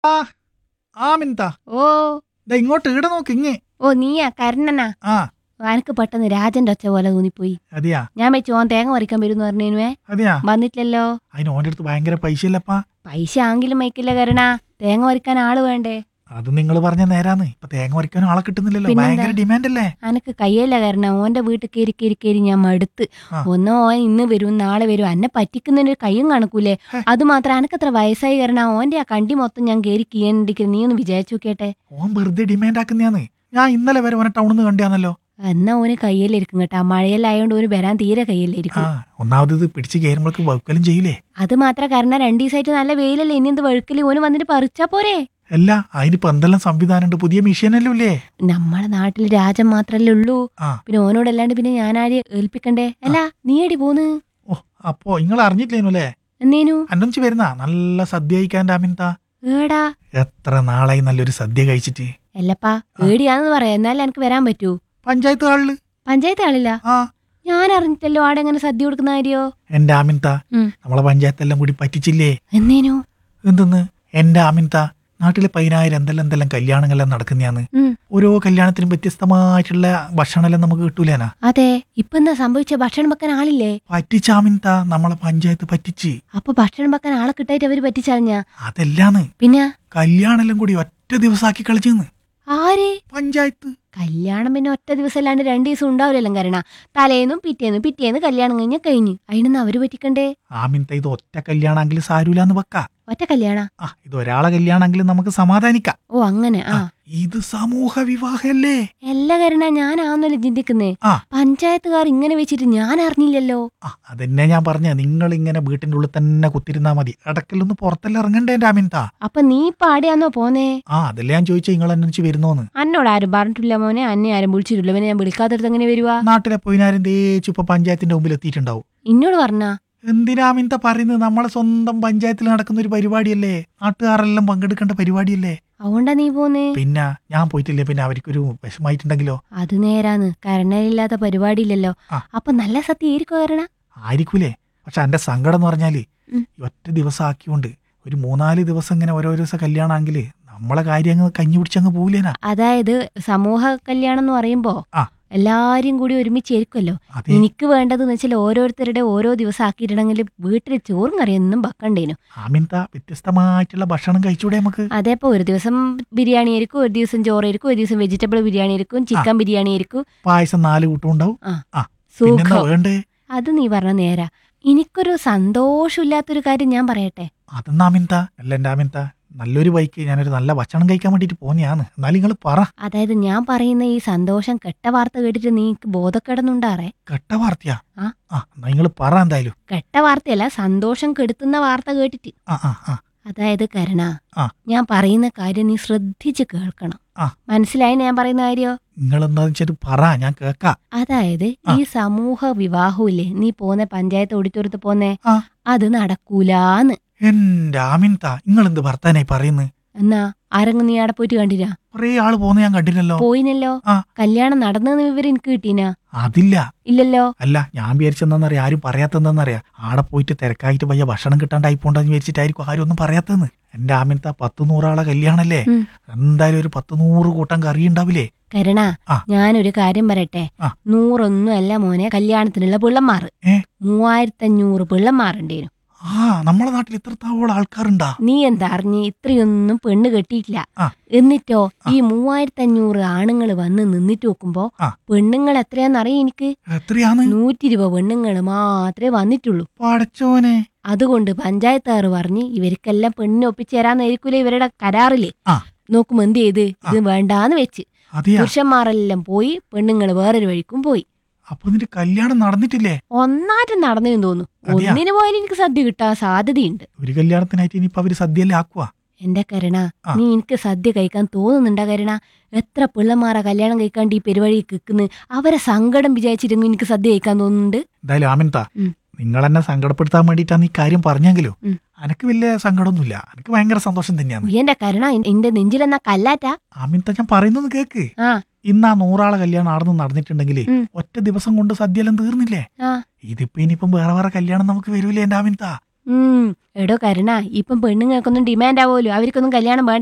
ആ ആ മിനിത്ത ഓ ദാ ഇങ്ങോട്ട് ഈടെ നോക്ക് ഇങ്ങ് ഓ നീയാ കരുണനാ ആ അനക്ക് പെട്ടെന്ന് രാജന്റെ ഒച്ച പോലെ തോന്നിപ്പോയി അതെയാ ഞാൻ വെച്ച് ഓൻ തേങ്ങ പറിക്കാൻ വരുമെന്ന് പറഞ്ഞേനുവേ അതെയാ വന്നിട്ടില്ലല്ലോ അതിന് ഓൻ്റെ അടുത്ത് ഭയങ്കര പൈസ ഇല്ലപ്പാ പൈസ ആങ്കിലും മൈക്കില്ല കരുണ തേങ്ങ പറിക്കാൻ ആള് വേണ്ടേ അത് നിങ്ങൾ പറഞ്ഞ നേരാന്ന് ഇപ്പൊ തേങ്ങ പറിക്കാനും ആളെ കിട്ടുന്നില്ലല്ലോ പിന്നെന്താ? ഭയങ്കര ഡിമാൻഡ് അല്ലേ അനക്ക് കയ്യല്ല കരുണ ഓന്റെ വീട്ടിൽ കയറി കയറി കയറി ഞാൻ മടുത്ത് ആ. ഒന്നോ ഓൻ ഇന്ന് വരും നാളെ വരും എന്നെ പറ്റിക്കുന്നതിന് ഒരു കയ്യും കണക്കൂലേ ഹേ. അത് മാത്രം അനക്കത്ര വയസ്സായി കരണ ഓന്റെ ആ കണ്ടി മൊത്തം ഞാൻ കയറി കീഴണ്ടിരിക്കുന്നത് നീ ഒന്ന് വിചാരിച്ചു നോക്കിയട്ടെ ഓൻ വെറുതെ ഡിമാൻഡ് ആക്കുന്നയാന്ന് ഞാൻ ഇന്നലെ വരെ ഓനെ ടൗണിൽ നിന്ന് കണ്ടിയാന്നല്ലോ എന്നാ ഓന് കയ്യല്ലിരിക്കും കേട്ടാ മഴയെല്ലായോണ്ട് ഓന് വരാൻ തീരെ ആ കയ്യല്ലിരിക്കും ഒന്നാമത് ഇത് പിടിച്ച് കയറുമ്പോഴേക്ക് വൗക്കലും ചെയ്യില്ലേ അത് മാത്രം കാരണം രണ്ടു ദിവസമായിട്ട് നല്ല വെയിലല്ലേ ഇനി എന്ത് വഴുക്കല് ഓന് വന്നിട്ട് പറിച്ചാ പോരെ അല്ല അതിനിപ്പോ എന്തെല്ലാം സംവിധാനം ഉണ്ട് പുതിയ മെഷീനല്ലേ ഇല്ലേ നമ്മളെ നാട്ടിൽ രാജൻ മാത്രല്ലേ ഉള്ളൂ ആ. പിന്നെ ഓനോടല്ലാണ്ട് പിന്നെ ഞാൻ ആരെ ഏൽപ്പിക്കണ്ടേ അല്ല നീ എടി പോന്ന് ഓ അപ്പോ നിങ്ങൾ അറിഞ്ഞിട്ടില്ലേനു അല്ലേ എന്നേനു അന്നൊന്നിച്ച് വരുന്ന നല്ല സദ്യ കഴിക്കാൻ അമിൻത ഏടാ എത്ര നാളായി നല്ലൊരു സദ്യ കഴിച്ചിട്ട് അല്ലപ്പാ ഏടിയാന്ന് പറയാം എന്നാലും എനിക്ക് വരാൻ പറ്റൂ പഞ്ചായത്ത് ഹാളില് പഞ്ചായത്ത് ആളില്ല ആ ഞാൻ അറിഞ്ഞിട്ടല്ലോ ആടെ എങ്ങനെ സദ്യ കൊടുക്കുന്ന കാര്യോ എന്റെ ആമിൻത ഉം. നമ്മളെ പഞ്ചായത്തെല്ലാം കൂടി പറ്റിച്ചില്ലേ എന്നേനു എന്തെന്ന് എന്റെ ആമിൻത നാട്ടിലെ പതിനായിരം എന്തെല്ലാം എന്തെല്ലാം കല്യാണങ്ങളെല്ലാം നടക്കുന്നയാന്ന് ഉം ഓരോ കല്യാണത്തിനും വ്യത്യസ്തമായിട്ടുള്ള ഭക്ഷണമെല്ലാം നമുക്ക് കിട്ടൂലേനാ അതെ ഇപ്പൊ എന്താ സംഭവിച്ച ഭക്ഷണം വെക്കാൻ ആളില്ലേ പറ്റിച്ച ആമിൻത നമ്മളെ പഞ്ചായത്ത് പറ്റിച്ച് അപ്പൊ ഭക്ഷണം വെക്കാൻ ആളെ കിട്ടായിട്ട് അവര് പറ്റിച്ചറിഞ്ഞ അതെല്ലാന്ന് പിന്നെ കല്യാണെല്ലാം കൂടി ഒറ്റ ദിവസമാക്കി കളിച്ചെന്ന് ആര് പഞ്ചായത്ത് കല്യാണം പിന്നെ ഒറ്റ ദിവസം അല്ലാണ്ട് രണ്ട് ദിവസം ഉണ്ടാവില്ലല്ലോ കാരണം തലേന്നും പിറ്റേന്നും പിറ്റേന്ന് കല്യാണം കഴിഞ്ഞ കഴിഞ്ഞു അതിനൊന്നും അവര് പറ്റിക്കണ്ടേ ആമിൻത ഇത് ഒറ്റ കല്യാണമെങ്കിലും സാരൂലാന്ന് വെക്ക ഒറ്റ കല്യാണ ആ ഇത് ഒരാളെ കല്യാണമെങ്കിലും നമുക്ക് സമാധാനിക്കാം ഓ അങ്ങനെ ആ ഇത് സമൂഹ വിവാഹല്ലേ എല്ലാ കരണ ഞാനാന്നല്ലോ ചിന്തിക്കുന്നേ ആ. പഞ്ചായത്തുകാർ ഇങ്ങനെ വെച്ചിട്ട് ഞാൻ അറിഞ്ഞില്ലല്ലോ ആ അതന്നെ ഞാൻ പറഞ്ഞ നിങ്ങൾ ഇങ്ങനെ വീട്ടിന്റെ ഉള്ളിൽ തന്നെ കുത്തിരുന്നാ മതി ഇടയ്ക്കലൊന്ന് പുറത്തെല്ലാം ഇറങ്ങണ്ടേ എന്റെ ആമിൻത അപ്പൊ നീ ഇപ്പൊ ആടെയാന്നോ പോന്നേ ആ അതല്ലേ ഞാൻ ചോദിച്ചാ നിങ്ങൾ അന്വേഷിച്ച് വരുന്നോന്ന് അന്നോട് ആരും പറഞ്ഞിട്ടില്ല മോനെ അന്നെ ആരും വിളിച്ചിട്ടില്ല പിന്നെ ഞാൻ വിളിക്കാത്തടത്ത് എങ്ങനെ വരുവാ നാട്ടിലെ പൊയിനാരും തേച്ചു ഇപ്പൊ പഞ്ചായത്തിന്റെ മുമ്പിൽ എത്തിയിട്ടുണ്ടാവും ഇന്നോട് പറഞ്ഞ എന്തിനാ മിന്ത പറയുന്നത് നമ്മളെ സ്വന്തം പഞ്ചായത്തിൽ നടക്കുന്ന ഒരു പരിപാടിയല്ലേ നാട്ടുകാരെല്ലാം പങ്കെടുക്കേണ്ട പരിപാടിയല്ലേ അതുകൊണ്ടാ നീ പോന്നേ പിന്നെ ഞാൻ പോയിട്ടില്ലേ പിന്നെ അവർക്കൊരു വിഷമായിട്ടുണ്ടെങ്കിലോ അത് നേരാന്ന് കരണയില്ലാത്ത പരിപാടിയില്ലല്ലോ ആ. അപ്പൊ നല്ല സത്യം ആയിരിക്കും കരണ ആയിരിക്കൂലേ പക്ഷെ എന്റെ സങ്കടം എന്ന് പറഞ്ഞാല് ഉം. ഈ ഒറ്റ ദിവസം ആക്കിയോണ്ട് ഒരു മൂന്നാല് ദിവസം ഇങ്ങനെ ഓരോ ദിവസം കല്യാണമാണെങ്കില് നമ്മളെ കാര്യം അങ്ങ് കഞ്ഞി പിടിച്ചങ്ങ് പോവില്ലേനാ അതായത് സമൂഹ കല്യാണം എന്ന് പറയുമ്പോ ആ. എല്ലാരും കൂടി ഒരുമിച്ചായിരിക്കുമല്ലോ അതെ എനിക്ക് വേണ്ടതെന്ന് വെച്ചാൽ ഓരോരുത്തരുടെ ഓരോ ദിവസം ആക്കിയിട്ടുണ്ടെങ്കിൽ വീട്ടിൽ ചോറും കറിയൊന്നും വെക്കണ്ടേനു ആമിന്ത വ്യത്യസ്തമായിട്ടുള്ള ഭക്ഷണം കഴിച്ചൂടെ നമുക്ക് അതേപ്പോ ഒരു ദിവസം ബിരിയാണി ആയിരിക്കും ഒരു ദിവസം ചോറായിരിക്കും ഒരു ദിവസം വെജിറ്റബിൾ ബിരിയാണി ആയിരിക്കും ചിക്കൻ ബിരിയാണി ആയിരിക്കും പായസം നാല് കൂട്ടം ഉണ്ടാവും പിന്നെന്താ സുഖം വേണ്ടേ അത് നീ പറഞ്ഞ നേരാ എനിക്കൊരു സന്തോഷമില്ലാത്തൊരു കാര്യം ഞാൻ പറയട്ടെ അതെന്നാ ആമിന്ത അല്ല എന്റെ ആമിന്ത നല്ലൊരു ബൈക്ക് ഞാനൊരു നല്ല ഭക്ഷണം കഴിക്കാൻ വേണ്ടിട്ട് പോന്നെയാന്ന് എന്നാലും നിങ്ങൾ പറ അതായത് ഞാൻ പറയുന്ന ഈ സന്തോഷം കെട്ട വാർത്ത കേട്ടിട്ട് നീക്ക് ബോധക്കെടുന്നുണ്ടാറേ കെട്ട വാർത്തയാ ആ. ആ നിങ്ങൾ പറ എന്തായാലും കെട്ട വാർത്തയല്ല സന്തോഷം കെടുത്തുന്ന വാർത്ത കേട്ടിട്ട് ആ ആ ആ അതായത് കരുണ ആ. ഞാൻ പറയുന്ന കാര്യം നീ ശ്രദ്ധിച്ച് കേൾക്കണം ആ. മനസ്സിലായി ഞാൻ പറയുന്ന കാര്യോ നിങ്ങൾ എന്താ വെച്ചാൽ പറ ഞാൻ കേക്കാം അതായത് ആ. ഈ സമൂഹ വിവാഹമില്ലേ നീ പോന്നെ പഞ്ചായത്ത് ഓഡിറ്റോറിയത്ത് പോന്നെ ആ. അത് നടക്കൂലാന്ന് എന്റെ ആമിൻത നിങ്ങൾ എന്ത് ഭർത്താനായി പറയുന്നത് എന്നാ ആരെങ്കിലും നീ അവിടെ പോയിട്ട് കണ്ടില്ല കുറേ ആള് പോന്ന ഞാൻ കണ്ടില്ലല്ലോ പോയിനല്ലോ ആ. കല്യാണം നടന്നെന്ന് വിവരം എനിക്ക് കിട്ടീനാ അതില്ല ഇല്ലല്ലോ അല്ല ഞാൻ വിചാരിച്ചെന്നറിയാം ആരും പറയാത്തെന്താന്നറിയാം ആടെ പോയിട്ട് തിരക്കായിട്ട് പയ്യ ഭക്ഷണം കിട്ടാണ്ടായി പോണ്ടെന്ന് വിചാരിച്ചിട്ടായിരിക്കും ആരും ഒന്നും പറയാത്തെന്ന് എന്റെ ആമിനത്തെ പത്ത് നൂറാളെ കല്യാണല്ലേ ഉം. എന്തായാലും ഒരു പത്ത് നൂറ് കൂട്ടം കറി ഉണ്ടാവില്ലേ കരുണ ആ. ഞാനൊരു കാര്യം പറയട്ടെ ആ. നൂറൊന്നും അല്ല മോനെ കല്യാണത്തിനുള്ള പിള്ളമാർ ഏ? മൂവായിരത്തഞ്ഞൂറ് പിള്ളമാരുണ്ടേനു ആ നമ്മളെ നാട്ടിൽ ഇത്രത്തോളം ആൾക്കാരുണ്ടാ നീ എന്താ അറിഞ്ഞ് ഇത്രയൊന്നും പെണ്ണ് കെട്ടിയിട്ടില്ല ആ. എന്നിട്ടോ ഈ മൂവായിരത്തഞ്ഞൂറ് ആണുങ്ങൾ വന്ന് നിന്നിട്ട് നോക്കുമ്പോ ആ. പെണ്ണുങ്ങൾ എത്രയാന്നറിയ എനിക്ക് എത്രയാന്ന് നൂറ്റി ഇരുപത് പെണ്ണുങ്ങൾ മാത്രമേ വന്നിട്ടുള്ളൂ പടച്ചോനെ അതുകൊണ്ട് പഞ്ചായത്താറ് പറഞ്ഞ് ഇവർക്കെല്ലാം പെണ്ണിനെ ഒപ്പിച്ചേരാന്നായിരിക്കൂലേ ഇവരുടെ കരാറില് ആ. നോക്കുമ്പോ എന്ത് ചെയ്ത് ഇത് വേണ്ടാന്ന് വെച്ച് അതെയാ പുരുഷന്മാരെല്ലാം പോയി പെണ്ണുങ്ങൾ വേറൊരു വഴിക്കും പോയി അപ്പൊ നിന്റെ കല്യാണം നടന്നിട്ടില്ലേ ഒന്നാറ്റം നടന്നെന്ന് തോന്നുന്നു അതെയാ? ഒന്നിന് പോയാലും എനിക്ക് സദ്യ കിട്ടാൻ സാധ്യതയുണ്ട് ഒരു കല്യാണത്തിനായിട്ട് ഇനിയിപ്പോ അവര് സദ്യയല്ലേ ആക്കുവാ എന്റെ കരുണ ആ. നീ എനിക്ക് സദ്യ കഴിക്കാൻ തോന്നുന്നുണ്ടാ കരുണ എത്ര പിള്ളമാരാ കല്യാണം കഴിക്കാണ്ട് ഈ പെരുവഴി കിക്കുന്നു അവരെ സങ്കടം വിചാരിച്ചിരുന്നു എനിക്ക് സദ്യ കഴിക്കാൻ തോന്നുന്നുണ്ട് എന്തായാലും ആമിൻത ഉം. നിങ്ങൾ എന്നെ സങ്കടപ്പെടുത്താൻ വേണ്ടിയിട്ടാണ് ഈ കാര്യം പറഞ്ഞെങ്കിലും ഉം. എനിക്ക് വലിയ സങ്കടമൊന്നുമില്ല എനിക്ക് ഭയങ്കര സന്തോഷം തന്നെയാണ് എന്റെ കരുണ എന്റെ നെഞ്ചിലെന്നാ കല്ലാറ്റാ ആമിൻത ഞാൻ പറയുന്നത് കേക്ക് ആ ഇന്ന് ആ നൂറാളെ കല്യാണം ആടുന്ന് നടന്നിട്ടുണ്ടെങ്കിൽ ഉം. ഒറ്റ ദിവസം കൊണ്ട് സദ്യയെല്ലാം തീർന്നില്ലേ ആ ഇതിപ്പോ ഇനിയിപ്പം വേറെ വേറെ കല്യാണം നമുക്ക് വരൂലേ എന്റെ ആമിൻത ഉം എടോ കരുണ ഇപ്പം പെണ്ണുങ്ങൾക്കൊന്നും ഡിമാൻഡ് ആവുമല്ലോ അവർക്കൊന്നും കല്യാണം വേണ്ട